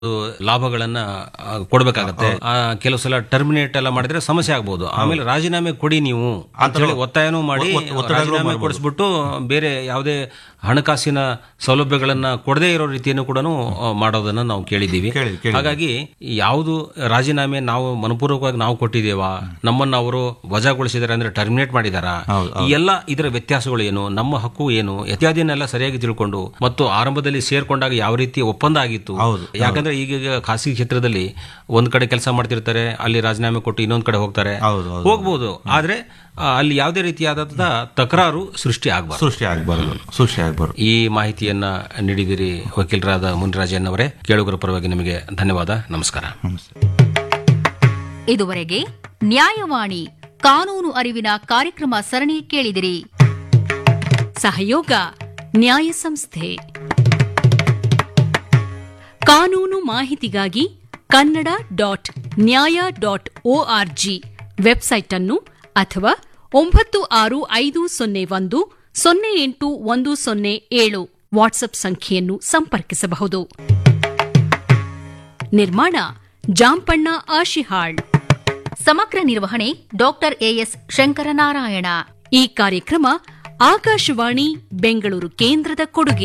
ಲಾಭಗಳನ್ನ ಆ, ಕೊಡ್ಬೇಕಾಗತ್ತೆ ಆ, ಕೆಲವು ಸಲ ಟರ್ಮಿನೇಟ್ ಎಲ್ಲ ಮಾಡಿದ್ರೆ ಸಮಸ್ಯೆ ಆಗ್ಬೋದು ಆಮೇಲೆ ರಾಜೀನಾಮೆ ಕೊಡಿ ನೀವು ಅಂತ ಹೇಳಿ ಒತ್ತಾಯನೂ ಮಾಡಿ ಒತ್ತ- ಒತ್ತಡಗಳು ರಾಜೀನಾಮೆ ಮಾಡ್ಬೋದು. ಕೊಡಿಸ್ಬಿಟ್ಟು ಬೇರೆ ಯಾವುದೇ ಹಣಕಾಸಿನ ಸೌಲಭ್ಯಗಳನ್ನ ಕೊಡದೇ ಇರೋ ರೀತಿಯನ್ನು ಕೂಡ ಮಾಡೋದನ್ನ ನಾವು ಕೇಳಿದ್ದೀವಿ ಕೇಳಿ- ಕೇಳಿದ್ದೀವಿ. ಹಾಗಾಗಿ ಯಾವುದು ರಾಜೀನಾಮೆ ನಾವು ಮನಪೂರ್ವಕವಾಗಿ ನಾವು ಕೊಟ್ಟಿದ್ದೇವಾ ನಮ್ಮನ್ನ ಅವರು ವಜಾಗೊಳಿಸಿದಾರೆ ಅಂದ್ರೆ ಟರ್ಮಿನೇಟ್ ಮಾಡಿದಾರಾ ಹೌದು, ಈ ಎಲ್ಲ ಇದರ ವ್ಯತ್ಯಾಸಗಳು ಏನು ನಮ್ಮ ಹಕ್ಕು ಏನು ಇತ್ಯಾದಿನೆಲ್ಲ ಸರಿಯಾಗಿ ತಿಳ್ಕೊಂಡು ಮತ್ತು ಆರಂಭದಲ್ಲಿ ಸೇರ್ಕೊಂಡಾಗ ಯಾವ ರೀತಿ ಒಪ್ಪಂದ ಆಗಿತ್ತು ಹೌದು, ಯಾಕಂದ್ರೆ ಈಗ ಖಾಸಗಿ ಕ್ಷೇತ್ರದಲ್ಲಿ ಒಂದ್ ಕಡೆ ಕೆಲಸ ಮಾಡ್ತಿರ್ತಾರೆ ಅಲ್ಲಿ ರಾಜೀನಾಮೆ ಕೊಟ್ಟು ಇನ್ನೊಂದ್ ಕಡೆ ಹೋಗ್ತಾರೆ ಹೌದು, ಹೌದು. ಹೋಗ್ಬೋದು ಆದ್ರೆ ಆ, ಅಲ್ಲಿ ಯಾವುದೇ ರೀತಿಯಾದಂತಹ ತಕರಾರು ಸೃಷ್ಟಿ ಆಗಬಾರ್ದು ಸೃಷ್ಟಿ ಆಗಬಾರದು ಸೃಷ್ಟಿ ಆಗಬಾರದು ಈ ಮಾಹಿತಿಯನ್ನ ನೀಡಿದಿರಿ ವಕೀಲರಾದ ಮುನಿರಾಜನ್ ಅವರೇ ಕೇಳುಗರ ಪರವಾಗಿ ನಿಮಗೆ ಧನ್ಯವಾದ ನಮಸ್ಕಾರ ಇದುವರೆಗೆ ನ್ಯಾಯವಾಣಿ ಕಾನೂನು ಅರಿವಿನ ಕಾರ್ಯಕ್ರಮ ಸರಣಿ ಕೇಳಿದಿರಿ ಸಹಯೋಗ ನ್ಯಾಯ ಸಂಸ್ಥೆ ಕಾನೂನು ಮಾಹಿತಿಗಾಗಿ Kannada dot Nyaya dot ORG website ಅನ್ನು ಅಥವಾ ಒಂಬತ್ತು ಆರು ಐದು ಸೊನ್ನೆ ಒಂದು ಸೊನ್ನೆ ಎಂಟು ಒಂದು ಸೊನ್ನೆ ಏಳು ವಾಟ್ಸ್ಆಪ್ ಸಂಖ್ಯೆಯನ್ನು ಸಂಪರ್ಕಿಸಬಹುದು ನಿರ್ಮಾಣ ಜಾಂಪಣ್ಣ ಆಶಿಹಾಳ್ ಸಮಗ್ರ ನಿರ್ವಹಣೆ ಡಾಕ್ಟರ್ ಎಎಸ್ ಶಂಕರನಾರಾಯಣ ಈ ಕಾರ್ಯಕ್ರಮ ಆಕಾಶವಾಣಿ ಬೆಂಗಳೂರು ಕೇಂದ್ರದ ಕೊಡುಗೆ